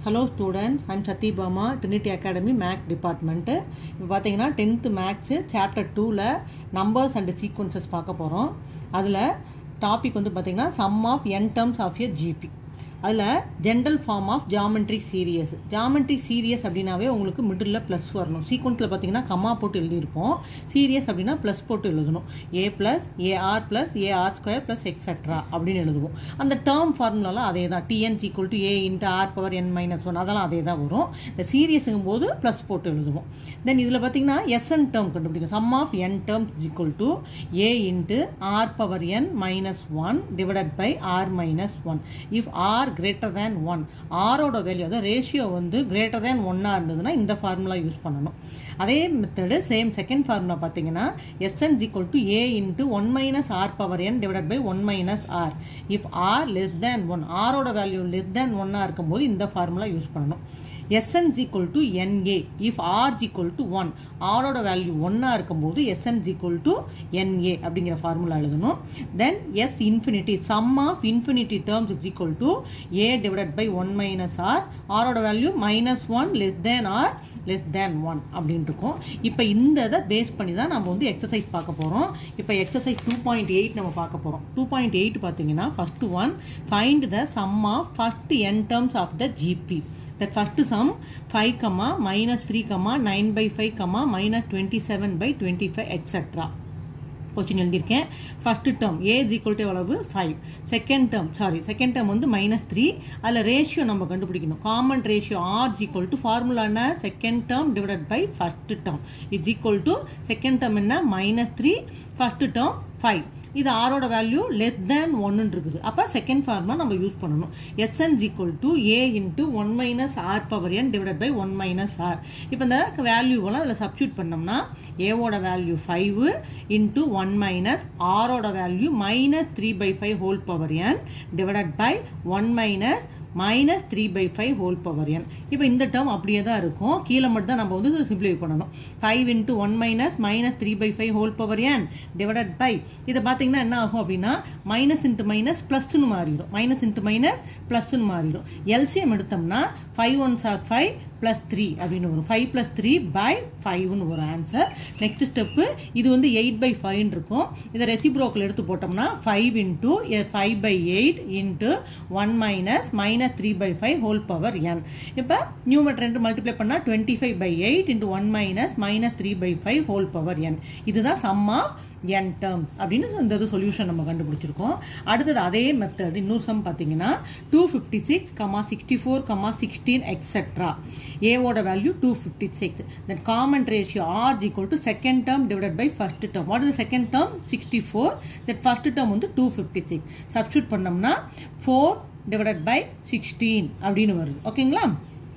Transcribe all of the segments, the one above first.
Hello students I'm Sathyabama Trinity Academy மேக் department இப்போ பார்த்தீங்கன்னா டென்த்து மேக்ஸு சாப்டர் டூவில் நம்பர்ஸ் அண்ட் சீக்வன்சஸ் பார்க்க போகிறோம் அதில் டாபிக் வந்து பார்த்தீங்கன்னா sum of n terms of a GP அதில் general form of geometric series geometric series அப்படின்னாவே உங்களுக்கு மிடில் ப்ளஸ் வரணும் சீக்வன்ஸில் பார்த்தீங்கன்னா கம்மா போட்டு எழுதியிருப்போம் சீரியஸ் அப்படின்னா ப்ளஸ் போட்டு எழுதணும் A plus AR plus AR square plus extra அப்படின்னு எழுதுவோம் அந்த டேர்ம் ஃபார்முலாலாம் அதே தான் TN equal to A into R power N minus one அதெல்லாம் அதே தான் வரும் இந்த சீரியஸுங்கும் போது ப்ளஸ் போட்டு எழுதுவோம் தென் இதில் பார்த்தீங்கன்னா எஸ்என் டேர்ம் கண்டுபிடிக்கும் sum of N term equal to A into R power N minus one divided by R minus one if R greater than one ஆரோட வேல்யூ அதாவது ரேஷியோ வந்து கிரேட்டர் தேன் ஒன்னாக இருந்ததுன்னா இந்த ஃபார்முலா யூஸ் பண்ணணும் அதே method same second formula பார்த்தீங்கன்னா SN equal to A into one minus R power N divide by one minus R if R less than one ஆரோட வேல்யூ லெஸ் தேன் ஒன்னாக இருக்கும்போது இந்த ஃபார்முலா யூஸ் பண்ணணும் SN equal to NA if R equal to one ஆரோட value ஒன்னாக இருக்கும்போது SN equal to NA அப்படிங்கிற formula எழுதணும் then S infinity sum of infinity terms is equal to A divided by one minus R ஆரோட value minus one less than R less than one அப்படின்னு இருக்கும் இப்போ இந்த இதை பேஸ் பண்ணி தான் நம்ம வந்து எக்ஸசைஸ் பார்க்க போகிறோம் இப்போ எக்ஸசைஸ் டூ பாயிண்ட் எயிட் நம்ம பார்க்க போகிறோம் டூ பாயிண்ட் எயிட் பார்த்தீங்கன்னா first one find the sum of first N terms of the GP that first sum 5 comma minus 3 comma 9 by 5 comma minus 27 by 25 etc question எழுதியிருக்கேன் first term A is equal to எவ்வளவு five second term sorry second term வந்து minus three அதில் ratio நம்ம கண்டுபிடிக்கணும் common ratio R equal to formula என்ன second term divided by first term is equal to second term என்ன minus three first term five இது ஆரோட value less than ஒன்னு இருக்குது அப்போ செகண்ட் ஃபார்முலா நம்ம யூஸ் பண்ணணும் SN equal to A into one minus R power N divide by one minus R இப்போ இந்த வேல்யூவெல்லாம் அதில் சப்ஸ்டியூட் பண்ணோம்னா ஏவோட value five into one minus ஆரோட value minus three by five whole power N divided by one minus minus three by five whole power என் இப்போ இந்த term அப்படியே தான் இருக்கும் கீழே மட்டும் தான் நம்ம வந்து சிம்பிளிஃபை பண்ணணும் five into one minus minus three by five whole power N divided by இதை பார்த்தீங்கன்னா என்ன ஆகும் அப்படின்னா மைனஸ் இன்ட்டு மைனஸ் ப்ளஸ்னு மாறிடும் மைனஸ் இன்ட்டு மைனஸ் ப்ளஸ்னு மாறிடும் எல்சிஎம் எடுத்தோம்னா five ones are five plus three அப்படின்னு வரும் ஃபைவ் பிளஸ் த்ரீ பை ஃபைவ்னு ஒரு ஆன்சர் நெக்ஸ்ட் ஸ்டெப்பு இது வந்து எயிட் பை ஃபைவ்னு இருக்கும் இதை ரெசிப்ரோக்கில் எடுத்து போட்டோம்னா five into five by eight into one minus minus three by five whole power என் இப்போ நியூமெட் ரெண்டு மல்டிப்ளை பண்ணால் twenty five by eight into one minus minus three by five whole power n இதுதான் சம் ஆஃப் என் டேர்ம் அப்படின்னு இந்த இது solution நம்ம கண்டுபிடிச்சிருக்கோம் அடுத்தது அதே மெத்தட் இன்னொரு சம் பார்த்தீங்கன்னா two fifty six comma sixty four comma sixteen etcetera ஏவோட value two fifty six that common ratio R equal to second term divide by first term what is second term sixty four that first term வந்து two fifty six substitute பண்ணோம்னா four divided by sixteen அப்படின்னு வருது ஓகேங்களா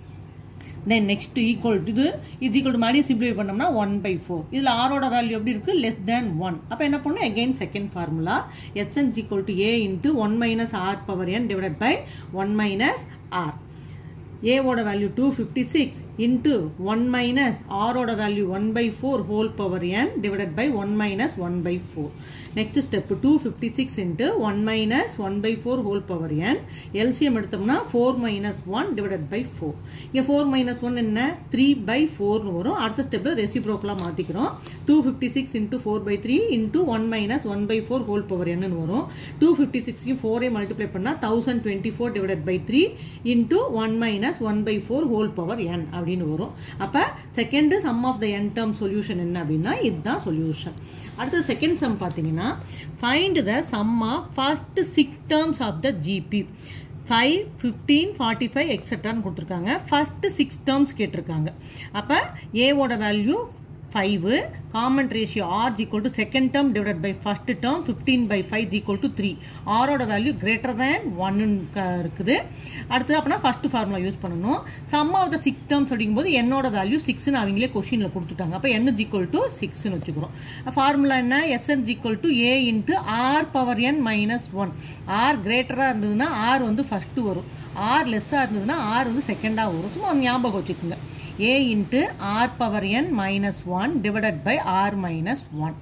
then next equal இது இது equal to மாதிரி simplify பண்ணோம்னா one by four இதில் ஆரோட வேல்யூ எப்படி இருக்கு லெஸ் தேன் ஒன் அப்போ என்ன பண்ணும் again second formula S n equal to A into one minus R power N divide by one minus r ஏவோட value two fifty six into one minus ஆரோட value one by four whole power N divided by one minus one by four next step two fifty six into one minus one by four whole power n LCM எடுத்தோம்னா four minus one divided by four இங்கே four minus one என்ன three by ஃபோர்னு வரும் அடுத்த ஸ்டெப்பில் ரெசிப்ரோக்கெலாம் மாற்றிக்கிறோம் two fifty six into four by three into one minus one by four whole power என்னன்னு வரும் டூ ஃபிஃப்டி சிக்ஸ்க்கு ஃபோரே மல்டிப்ளை பண்ணால் thousand twenty four divided by three into one minus one by four whole power n அப்படின்னு வரும் அப்போ second sum of the n term solution என்ன அப்படின்னா இதுதான் சொல்யூஷன் அடுத்த செகண்ட் சம் பார்த்தீங்கன்னா find the sum of first six terms of the GP five fifteen forty five எக்ஸட்ரான்னு கொடுத்துருக்காங்க ஃபர்ஸ்ட் சிக்ஸ் டேர்ம்ஸ் கேட்டிருக்காங்க அப்போ ஏவோட value five common ratio R equal to second term divide by first term fifteen by five equal to three ஆரோட value greater than ஒன்னு இருக்குது அடுத்தது அப்படின்னா ஃபர்ஸ்ட் ஃபார்முலா யூஸ் பண்ணணும் sum of the six terms அப்படிங்கும்போது என்னோட வேல்யூ சிக்ஸ்னு அவங்களே கொஸ்டினில் கொடுத்துட்டாங்க அப்போ என் ஈக்குவல் டு சிக்ஸ்னு வச்சுக்கிறோம் ஃபார்முலா என்ன S n equal to A into R power N minus one r கிரேட்டராக இருந்ததுன்னா ஆர் வந்து ஃபர்ஸ்ட் வரும் ஆர் லெஸ்ஸாக இருந்ததுன்னா ஆர் வந்து செகண்டாக வரும் சும்மா ஞாபகம் வச்சுக்கோங்க a into r power n minus 1 divided by r minus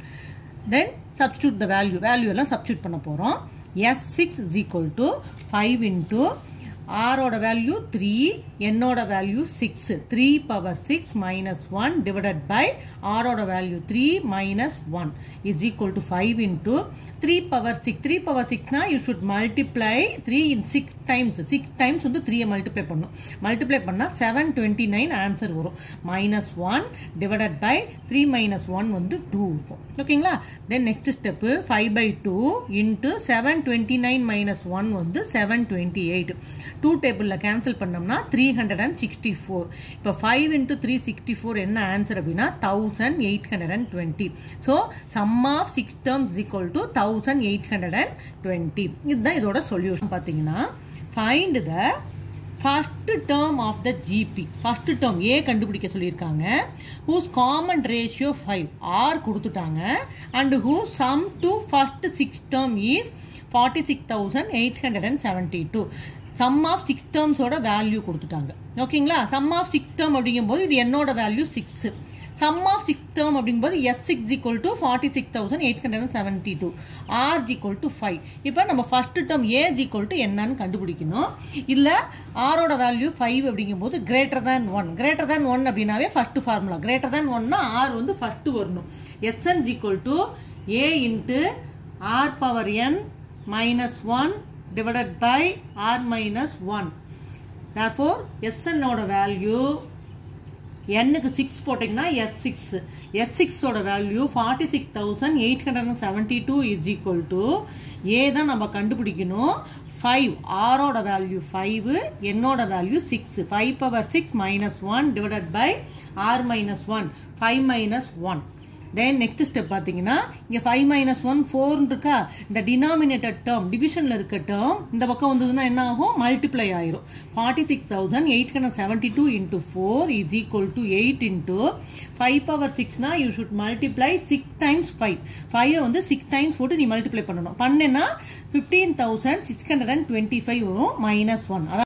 1 then substitute the value value எல்லாம் substitute பண்ண போறோம் s6 is equal to 5 into ஆரோட வேல்யூ த்ரீ என்னோட value six three power six minus one divided by ஆரோட value three minus one is equal to five into three power six three power சிக்ஸ்னா you should multiply three in six times six times வந்து த்ரீயை multiply பண்ணும் multiply பண்ணால் seven twenty nine answer வரும் minus one divided by three minus one வந்து two இருக்கும் ஓகேங்களா then next step five by two into seven twenty nine minus one வந்து seven twenty eight two டேபிளில் கேன்சல் பண்ணோம்னா three hundred and sixty four இப்போ five into three sixty four என்ன answer அப்படின்னா thousand eight hundred and twenty so sum of six terms equal to thousand eight hundred and twenty இதுதான் இதோட solution பார்த்தீங்கன்னா find the first term of the GP first term a கண்டுபிடிக்க சொல்லியிருக்காங்க whose common ratio five r கொடுத்துட்டாங்க and who sum to first six term is forty six thousand eight hundred and seventy two sum of six டேர்ம்ஸோட value கொடுத்துட்டாங்க ஓகேங்களா sum of six term அப்படிங்கும்போது இது என்னோட value six sum of six term அப்படிங்கும்போது S six equal to forty six thousand eight hundred and seventy two r equal to five இப்போ நம்ம first term a is equal to என்னன்னு கண்டுபிடிக்கணும் இல்லை ஆரோட வேல்யூ ஃபைவ் அப்படிங்கும்போது greater than one greater than one அப்படின்னாவே first formula greater than ஒன்னா r வந்து ஃபர்ஸ்ட் வரணும் S n equal to A into R power N minus one divided by r minus 1. Therefore, Sn ஓட வேல்யூ n-க்கு 6 போட்டிங்கன்னா S6. S6 ஓட value 46,872 is equal to A தான் நம்ம கண்டுபிடிக்கணும் 5 R ஓட வேல்யூ 5 என்னோட value 6 5 power 6 minus 1 divided by R minus 1 5 minus 1 then next step பார்த்தீங்கன்னா இங்கே ஃபைவ் மைனஸ் ஒன் ஃபோர்னு இருக்கா இந்த டினாமினேட்டட் டேர்ம் டிவிஷனில் இருக்க டேர்ம் இந்த பக்கம் வந்ததுன்னா என்ன ஆகும் மல்டிப்ளை ஆயிரும் forty six thousand eight hundred seventy two into four is equal to eight into five power சிக்ஸ்னா you should multiply six times five five வந்து சிக்ஸ் டைம்ஸ் போட்டு நீ மல்டிப்ளை பண்ணணும் பண்ணேன்னா fifteen thousand six hundred and twenty five வரும் minus one